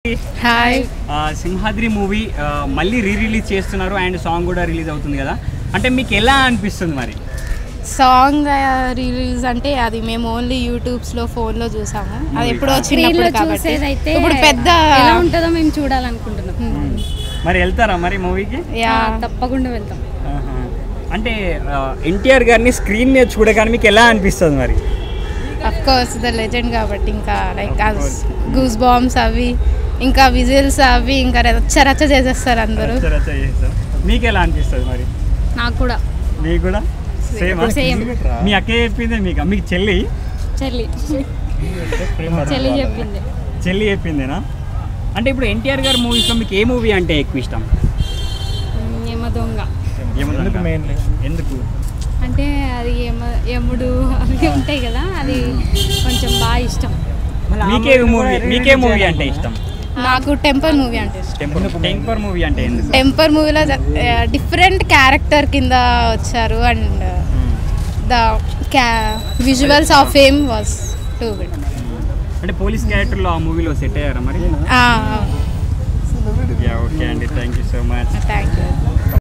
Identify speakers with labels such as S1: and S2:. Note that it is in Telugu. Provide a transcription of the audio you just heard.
S1: హాయ్
S2: ఆ, సింహాద్రి మూవీ ఆ, మళ్ళీ రీ రిలీజ్ చేస్తున్నారు అండ్ సాంగ్ కూడా రిలీజ్ అవుతుంది కదా అంటే మీకు ఎలా అనిపిస్తుంది మరి
S1: సాంగ్ రిలీజ్ అంటే అది మేము ఓన్లీ యూట్యూబ్స్లో ఫోన్లో చూసాము అది ఎప్పుడో
S3: స్క్రీన్ లో
S1: వచ్చినప్పుడు కాబట్టి
S3: చూసేదైతే
S1: ఇప్పుడు పెద్ద
S3: ఎలా ఉంటుందో మేము చూడాలనుకుంటున్నాం
S2: మరి వెళ్తారా మరి మూవీకి
S1: యా
S3: ఆ, తప్పకుండా వెళ్తాం
S2: ఆహా. అంటే ఎన్టీఆర్ గారిని స్క్రీన్ మీద చూడగానే మీకు ఎలా అనిపిస్తుంది మరి
S1: అఫ్ కోర్స్ ద లెజెండ్ కాబట్టి ఇంకా like
S2: Of course.
S1: Goosebumps అవి ఇంకా విజిల్స్ అవి ఇంకా రచ్చ రచ్చ చేసేస్తారు అందరూ
S2: రచ్చ రచ్చ చేస్తాం. మీకు ఎలా అనిపిస్తుంది మరి
S3: నాకు కూడా
S2: మీకు కూడా సేమ్
S3: Same.
S2: మీ అక్క చెప్పిందే మీకు మీకు చెల్లి
S3: చెల్లి చెల్లి చెప్పింది
S2: చెల్లి చెప్పిందేనా అంటే ఇప్పుడు ఎన్టీఆర్ గారి మూవీస్లో మీకు ఏ మూవీ అంటే ఎక్కువ ఇష్టం
S3: ఉమ్, యమ దొంగ
S2: ఎందుకు మెయిన్లీ ఎందుకు
S3: అంటే అది యమ యముడు అవి ఉంటాయి కదా అది కొంచెం బాగా ఇష్టం
S2: మీకే మూవీ మీకే మూవీ అంటే ఇష్టం
S1: నాకు టెంపర్ మూవీ అంటే ఇష్టం
S2: టెంపర్ టెంపర్ మూవీ అంటే ఎందుకు
S1: టెంపర్ మూవీలో డిఫరెంట్ క్యారెక్టర్ కింద వచ్చారు and the ca visuals of fame was too good
S2: అంటే పోలీస్ క్యారెక్టర్లో ఆ మూవీలో సెట్ అయ్యారా మరి ఓకే అండి thank you so much
S1: thank you